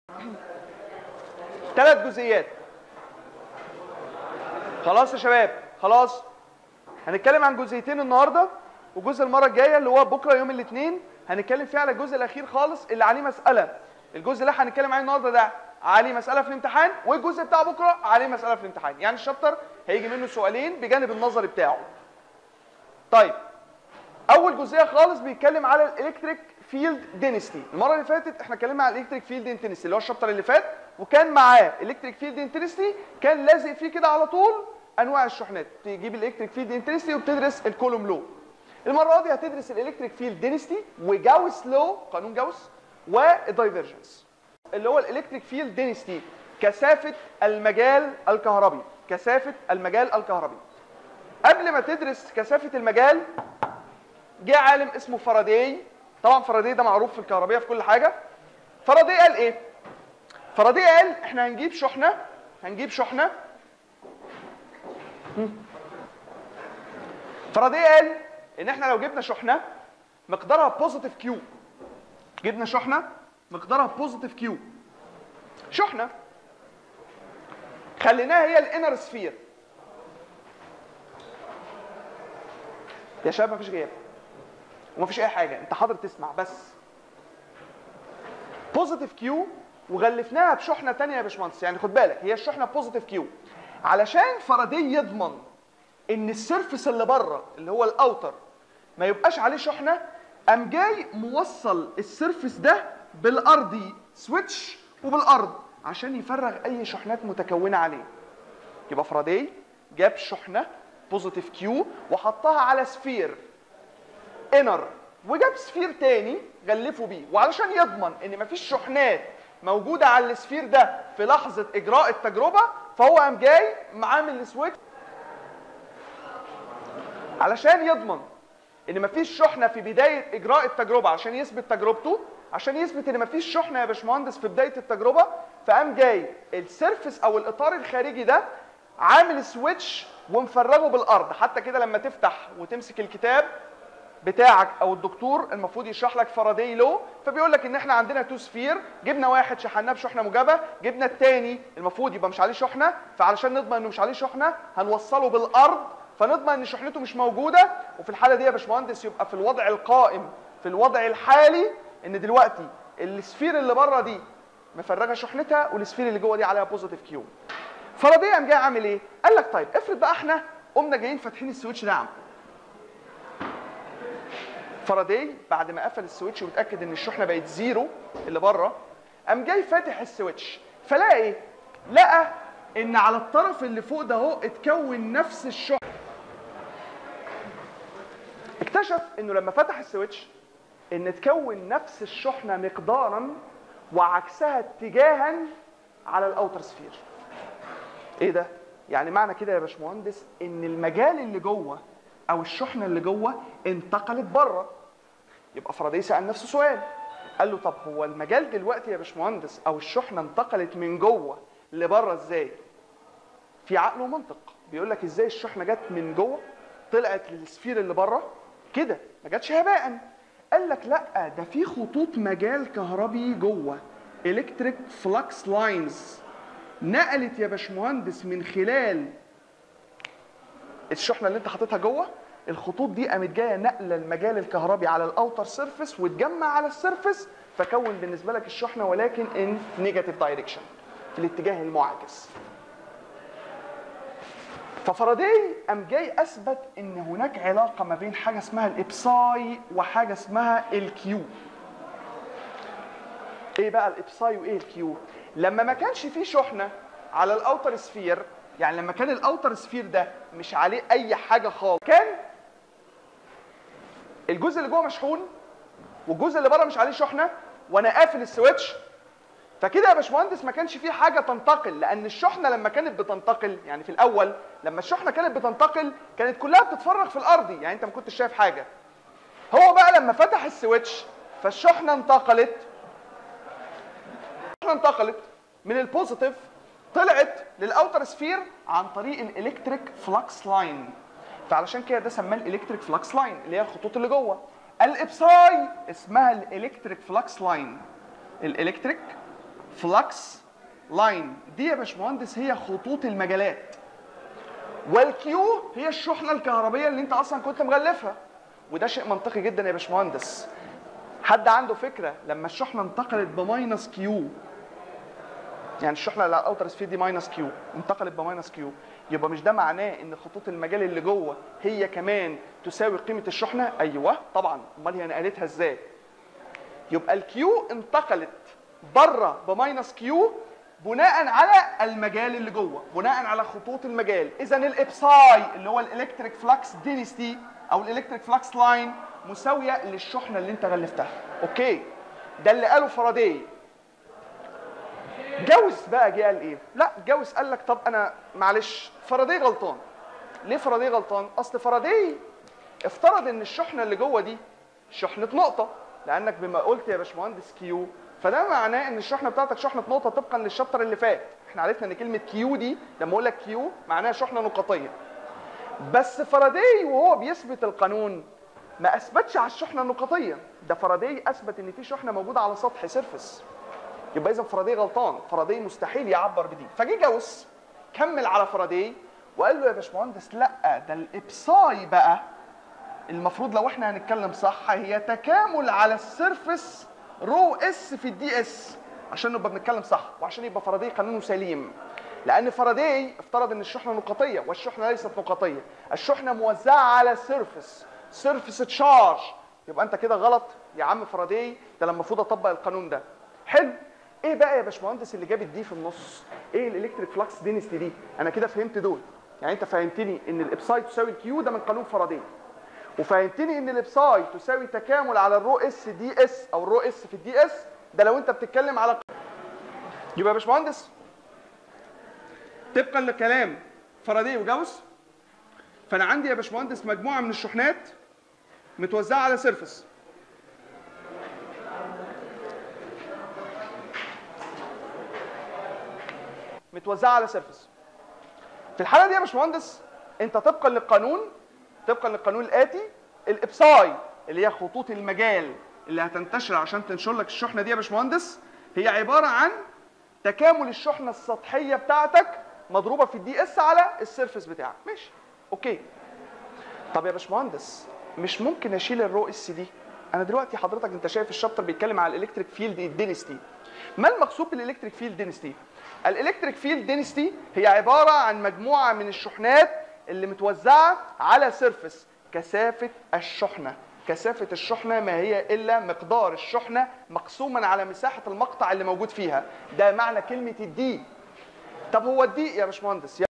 ثلاث جزئيات خلاص يا شباب خلاص هنتكلم عن جزئيتين النهارده وجزء المره الجايه اللي هو بكره يوم الاثنين هنتكلم فيه على الجزء الاخير خالص اللي عليه مساله الجزء اللي هنتكلم عليه النهارده ده عليه مساله في الامتحان والجزء بتاع بكره عليه مساله في الامتحان يعني الشابتر هيجي منه سؤالين بجانب النظري بتاعه طيب اول جزئيه خالص بيتكلم على الالكتريك فيلد دينستي المره اللي فاتت احنا اتكلمنا على الالكتريك فيلد انتنستي اللي هو الشابتر اللي فات وكان معاه الكتريك فيلد انتنستي كان لازق فيه كده على طول انواع الشحنات تجيب الالكتريك فيلد انتنستي وبتدرس الكولوم لو المره دي هتدرس الالكتريك فيلد دينستي وجاوس لو قانون جاوس والدايفرجنس اللي هو الالكتريك فيلد دينستي كثافه المجال الكهربي كثافه المجال الكهربي قبل ما تدرس كثافه المجال جه عالم اسمه فاراداي طبعا فاراداي ده معروف في الكهربيه في كل حاجه فاراداي قال ايه فاراداي قال احنا هنجيب شحنه هنجيب شحنه فاراداي قال ان احنا لو جبنا شحنه مقدارها بوزيتيف كيو جبنا شحنه مقدارها بوزيتيف كيو شحنه خليناها هي الانر سفير يا شباب مفيش غياب ومفيش اي حاجه انت حاضر تسمع بس بوزيتيف كيو وغلفناها بشحنه ثانيه يا باشمهندس يعني خد بالك هي الشحنه بوزيتيف كيو علشان فاراداي يضمن ان السيرفس اللي بره اللي هو الاوتر ما يبقاش عليه شحنه قام جاي موصل السيرفس ده بالارضي سويتش وبالارض عشان يفرغ اي شحنات متكونه عليه يبقى فاراداي جاب شحنه بوزيتيف كيو وحطها على سفير انر وجاب سفير تاني غلفه بيه وعلشان يضمن ان مفيش شحنات موجوده على السفير ده في لحظه اجراء التجربه فهو قام جاي عامل السويتش علشان يضمن ان مفيش شحنه في بدايه اجراء التجربه عشان يثبت تجربته عشان يثبت ان مفيش شحنه يا باشمهندس في بدايه التجربه فقام جاي السيرفس او الاطار الخارجي ده عامل سويتش ومفرغه بالارض حتى كده لما تفتح وتمسك الكتاب بتاعك او الدكتور المفروض يشرح لك فاراداي لو فبيقول لك ان احنا عندنا تو سفير جبنا واحد شحناه بشحنه موجبه جبنا الثاني المفروض يبقى مش عليه شحنه فعلشان نضمن انه مش عليه شحنه هنوصله بالارض فنضمن ان شحنته مش موجوده وفي الحاله دي يا باشمهندس يبقى في الوضع القائم في الوضع الحالي ان دلوقتي السفير اللي بره دي مفرغه شحنتها والسفير اللي جوه دي عليها بوزيتيف كيو فاراداي قام جاي عامل ايه قال لك طيب افرض بقى احنا قمنا جايين فاتحين السويتش ده عم فاراداي بعد ما قفل السويتش واتاكد ان الشحنه بقت زيرو اللي بره قام جاي فاتح السويتش فلقى ايه لقى ان على الطرف اللي فوق ده اهو اتكون نفس الشحنه اكتشف انه لما فتح السويتش ان اتكون نفس الشحنه مقدارا وعكسها اتجاها على الاوتر سفير ايه ده يعني معنى كده يا باشمهندس ان المجال اللي جوه او الشحنه اللي جوه انتقلت بره يبقى فاراداي سال نفسه سؤال قال له طب هو المجال دلوقتي يا باشمهندس او الشحنه انتقلت من جوه لبره ازاي في عقل ومنطق بيقول لك ازاي الشحنه جت من جوه طلعت للسفير اللي بره كده ما جاتش هباء قال لك لا ده في خطوط مجال كهربي جوه الكتريك فلكس لاينز نقلت يا باشمهندس من خلال الشحنه اللي انت حاططها جوه الخطوط دي قامت جايه نقله المجال الكهربي على الاوتر سيرفيس وتجمع على السيرفيس فكون بالنسبه لك الشحنه ولكن ان نيجاتيف دايركشن في الاتجاه المعاكس ففاراداي قام جاي اثبت ان هناك علاقه ما بين حاجه اسمها الابساي وحاجه اسمها الكيو ايه بقى الابساي وايه الكيو لما ما كانش فيه شحنه على الاوتر سفير يعني لما كان الاوتر سفير ده مش عليه اي حاجه خالص كان الجزء اللي جوه مشحون والجزء اللي بره مش عليه شحنه وانا قافل السويتش فكده يا باشمهندس ما كانش فيه حاجه تنتقل لان الشحنه لما كانت بتنتقل يعني في الاول لما الشحنه كانت بتنتقل كانت كلها بتتفرغ في الارضي يعني انت ما كنتش شايف حاجه هو بقى لما فتح السويتش فالشحنه انتقلت الشحنه انتقلت من البوزيتيف طلعت للاوتر سفير عن طريق الالكتريك فلكس لاين فعلشان كده ده سماه الالكتريك فلكس لاين اللي هي الخطوط اللي جوه الابساي اسمها الالكتريك فلكس لاين الالكتريك فلكس لاين دي يا باشمهندس هي خطوط المجالات والكيو هي الشحنه الكهربيه اللي انت اصلا كنت مغلفها وده شيء منطقي جدا يا باشمهندس حد عنده فكره لما الشحنه انتقلت بماينس كيو يعني الشحنه اللي على الاوتر سفير دي ماينس كيو انتقلت بماينس كيو يبقى مش ده معناه ان خطوط المجال اللي جوه هي كمان تساوي قيمه الشحنه ايوه طبعا امال هي نقلتها ازاي يبقى الكيو انتقلت بره بماينس كيو بناء على المجال اللي جوه بناء على خطوط المجال اذا الابساي اللي هو الالكتريك فلكس دينستي او الالكتريك فلكس لاين مساويه للشحنه اللي انت غلفتها اوكي ده اللي قاله فاراداي جوز بقى جه قال ايه لا جوز قال لك طب انا معلش فاراداي غلطان ليه فاراداي غلطان اصل فاراداي افترض ان الشحنه اللي جوه دي شحنه نقطه لانك بما قلت يا باشمهندس كيو فده معناه ان الشحنه بتاعتك شحنه نقطه طبقا للشابتر اللي فات احنا عرفنا ان كلمه كيو دي لما اقول لك كيو معناها شحنه نقطيه بس فاراداي وهو بيثبت القانون ما اثبتش على الشحنه النقطيه ده فاراداي اثبت ان في شحنه موجوده على سطح سيرفس يبقى اذا فاراداي غلطان فاراداي مستحيل يعبر بدي فجه جاوس كمل على فاراداي وقال له يا باشمهندس لا ده الابساي بقى المفروض لو احنا هنتكلم صح هي تكامل على السيرفس رو اس في الدي اس عشان نبقى بنتكلم صح وعشان يبقى فاراداي قانونه سليم لان فاراداي افترض ان الشحنه نقطيه والشحنه ليست نقطيه الشحنه موزعه على سيرفس سيرفس تشارج يبقى انت كده غلط يا عم فاراداي ده لما المفروض اطبق القانون ده حلو ايه بقى يا باشمهندس اللي جاب الدي في النص ايه الالكتريك فلكس دينستي دي انا كده فهمت دول يعني انت فهمتني ان الابساي تساوي الكيو ده من قانون فاراداي وفهمتني ان الابساي تساوي تكامل على الرو اس دي اس او الرو اس في الدي اس ده لو انت بتتكلم على يبقى يا باشمهندس طبقا لكلام فاراداي وجاوس فانا عندي يا باشمهندس مجموعه من الشحنات متوزعه على سيرفس متوزعه على سيرفس في الحاله دي يا باشمهندس انت طبقا للقانون طبقا للقانون الاتي الابساي اللي هي خطوط المجال اللي هتنتشر عشان تنشر لك الشحنه دي يا باشمهندس هي عباره عن تكامل الشحنه السطحيه بتاعتك مضروبه في الدي اس على السيرفس بتاعك ماشي اوكي طب يا باشمهندس مش ممكن اشيل الرو اس دي انا دلوقتي حضرتك انت شايف الشابتر بيتكلم على الالكتريك فيلد دينستي ما المقصود بالالكتريك فيلد دينستي الالكتريك فيلد دينستي هي عباره عن مجموعه من الشحنات اللي متوزعه على سيرفس كثافه الشحنه كثافه الشحنه ما هي الا مقدار الشحنه مقسوما على مساحه المقطع اللي موجود فيها ده معنى كلمه الدي طب هو الدي يا باشمهندس